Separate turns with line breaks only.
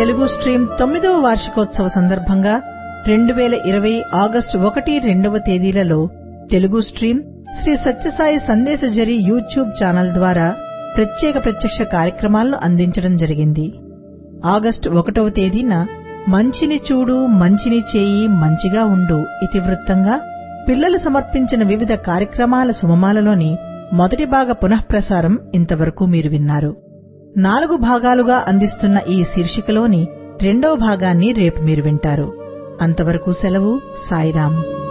Telugu stream తొమ్మిదవ వార్షికోత్సవ సందర్భంగా రెండు వేల ఇరవై ఆగస్టు ఒకటి రెండవ తేదీలలో తెలుగు స్ట్రీమ్ శ్రీ సత్యసాయి సందేశజరి యూట్యూబ్ ఛానల్ ద్వారా ప్రత్యేక ప్రత్యక్ష కార్యక్రమాలను అందించడం జరిగింది ఆగస్టు ఒకటవ తేదీన మంచిని చూడు మంచిని చేయి మంచిగా ఉండు ఇతివృత్తంగా పిల్లలు సమర్పించిన వివిధ కార్యక్రమాల సుమమాలలోని మొదటి భాగ పునఃప్రసారం ఇంతవరకు మీరు విన్నారు నాలుగు భాగాలుగా అందిస్తున్న ఈ శీర్షికలోని రెండవ భాగాన్ని రేపు మీరు వింటారు అంతవరకు సెలవు సాయిరాం